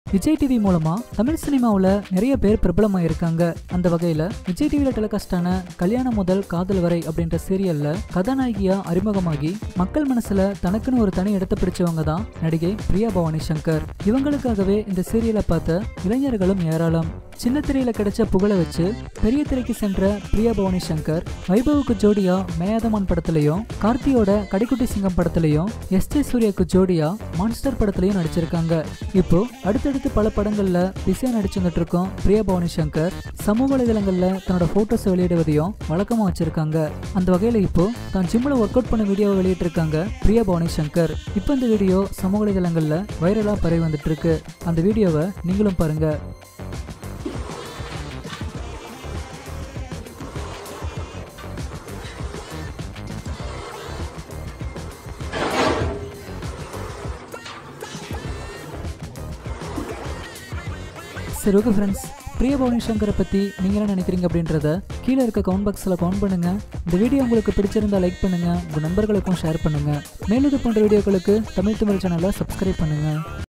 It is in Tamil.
விஜய் டிவி மூலமா தமிழ் சினிமாவில் நிறைய பேர் பிரபலமாயிருக்காங்க அந்த வகையில் விஜய் டிவியில் டெலிகாஸ்டான கல்யாணம் முதல் காதல் வரை அப்படின்ற சீரியல்ல கதாநாயகியா அறிமுகமாகி மக்கள் மனசுல தனக்குன்னு ஒரு தனி இடத்தை பிடிச்சவங்க தான் நடிகை பிரியா பவானி சங்கர் இவங்களுக்காகவே இந்த சீரியலை பார்த்த இளைஞர்களும் ஏராளம் சின்ன திரையில கிடைச்ச புகழை வச்சு பெரிய திரைக்கு சென்ற பிரியா பவானி சங்கர் வைபவுக்கு ஜோடியா மேயாதமான் படத்துலையும் கார்த்தியோட கடைக்குட்டி சிங்கம் படத்துலையும் எஸ் ஜே சூர்யாவுக்கு ஜோடியா மான்ஸ்டர் படத்துலையும் நடிச்சிருக்காங்க இப்போ அடுத்தடுத்து பல படங்கள்ல பிஸியா நடிச்சுக்கிட்டு இருக்கோம் பிரியா பவானி சங்கர் சமூக வலைதளங்கள்ல தன்னோட போட்டோஸ் வெளியிடுவதையும் வழக்கமா வச்சிருக்காங்க அந்த வகையில இப்போ தான் ஜிம்ல ஒர்க் அவுட் பண்ண வீடியோவை வெளியிட்டிருக்காங்க பிரியா பவானி சங்கர் இப்போ இந்த வீடியோ சமூக வலைதளங்கள்ல வைரலா பரவி வந்துட்டு இருக்கு அந்த வீடியோவை நீங்களும் பாருங்க சரி ஓகே ஃப்ரெண்ட்ஸ் பிரிய பவானி சங்கரை பற்றி நீங்கள் என்ன நினைக்கிறீங்க அப்படின்றத கீழே இருக்க கமெண்ட் பாக்ஸில் கமெண்ட் பண்ணுங்கள் இந்த வீடியோ உங்களுக்கு பிடிச்சிருந்தா லைக் பண்ணுங்கள் உங்கள் நண்பர்களுக்கும் ஷேர் பண்ணுங்கள் மேலும் இது போன்ற வீடியோக்களுக்கு தமிழ் தமிழ் சேனலை சப்ஸ்கிரைப் பண்ணுங்கள்